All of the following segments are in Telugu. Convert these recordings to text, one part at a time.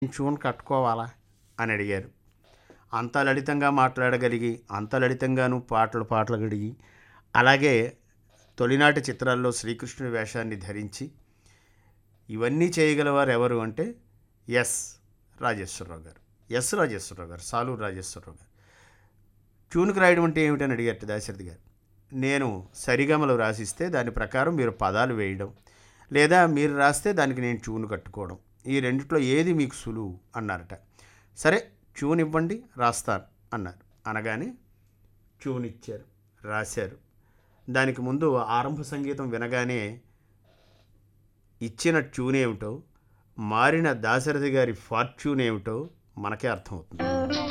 చూన్ కట్టుకోవాలా అని అడిగారు అంత లలితంగా మాట్లాడగలిగి అంత లలితంగాను పాటలు పాడగలిగి అలాగే తొలినాటి చిత్రాల్లో శ్రీకృష్ణుడి వేషాన్ని ధరించి ఇవన్నీ చేయగలవారు ఎవరు అంటే ఎస్ రాజేశ్వరరావు గారు ఎస్ రాజేశ్వరరావు గారు సాలూరు రాజేశ్వరరావు గారు ట్యూన్కి రాయడం అంటే ఏమిటని అడిగారు దాశరథి గారు నేను సరిగమలు రాసిస్తే దాని ప్రకారం మీరు పదాలు వేయడం లేదా మీరు రాస్తే దానికి నేను ట్యూన్ కట్టుకోవడం ఈ రెండిట్లో ఏది మీకు సులువు అన్నారట సరే ట్యూన్ ఇవ్వండి రాస్తాను అన్నారు అనగానే ట్యూన్ ఇచ్చారు రాశారు దానికి ముందు ఆరంభ సంగీతం వినగానే ఇచ్చిన ట్యూన్ ఏమిటో మారిన దాశరథి గారి ఫార్చ్యూన్ ఏమిటో మనకే అర్థమవుతుంది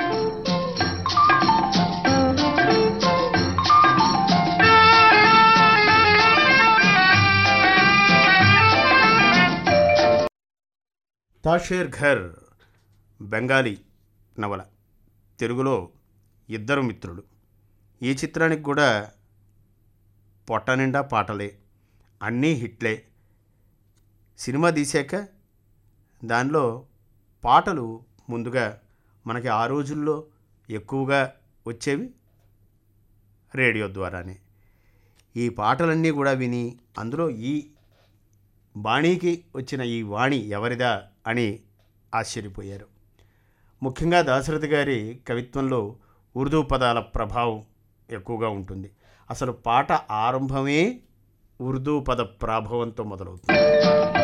తాషేర్ ఘర్ బెంగాలీ నవల తెలుగులో ఇద్దరు మిత్రులు ఈ చిత్రానికి కూడా పొట్ట నిండా పాటలే అన్నీ హిట్లే సినిమా తీసాక దానిలో పాటలు ముందుగా మనకి ఆ రోజుల్లో ఎక్కువగా వచ్చేవి రేడియో ద్వారానే ఈ పాటలన్నీ కూడా విని అందులో ఈ బాణీకి వచ్చిన ఈ వాణి ఎవరిదా అని ఆశ్చర్యపోయారు ముఖ్యంగా దాశరథి గారి కవిత్వంలో ఉర్దూ పదాల ప్రభావం ఎక్కువగా ఉంటుంది అసలు పాట ఆరంభమే ఉర్దూ పద ప్రాభవంతో మొదలవుతుంది